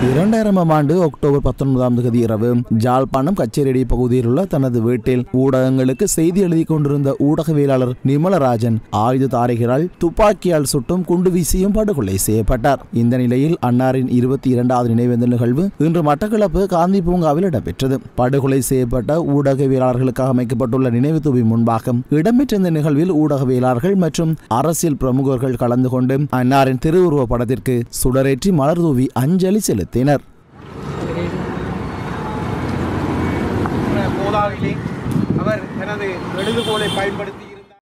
இரண்டாயிரமாம் ஆண்டு அக்டோபர் பத்தொன்பதாம் தேதி இரவு ஜாழ்ப்பாணம் கச்சேரிடி பகுதியில் உள்ள தனது வீட்டில் ஊடகங்களுக்கு செய்தி எழுதி கொண்டிருந்த ஊடகவியலாளர் நிமலராஜன் ஆயுததாரிகளால் துப்பாக்கியால் சுட்டும் குண்டு வீசியும் படுகொலை செய்யப்பட்டார் இந்த நிலையில் அன்னாரின் இருபத்தி இரண்டாவது நினைவேந்தல் நிகழ்வு இன்று மட்டக்களப்பு காந்தி பூங்காவில் இடம்பெற்றது படுகொலை செய்யப்பட்ட ஊடகவியலாளர்களுக்காக அமைக்கப்பட்டுள்ள நினைவு தூவி முன்பாக இடம்பெற்ற இந்த நிகழ்வில் ஊடகவியலாளர்கள் மற்றும் அரசியல் பிரமுகர்கள் கலந்து கொண்டு அன்னாரின் திருவுருவ படத்திற்கு சுடரேற்றி மலர் தூவி அஞ்சலி செலுத்தினர் போதாவிலே அவர் தனது எழுதுகோலை பயன்படுத்தி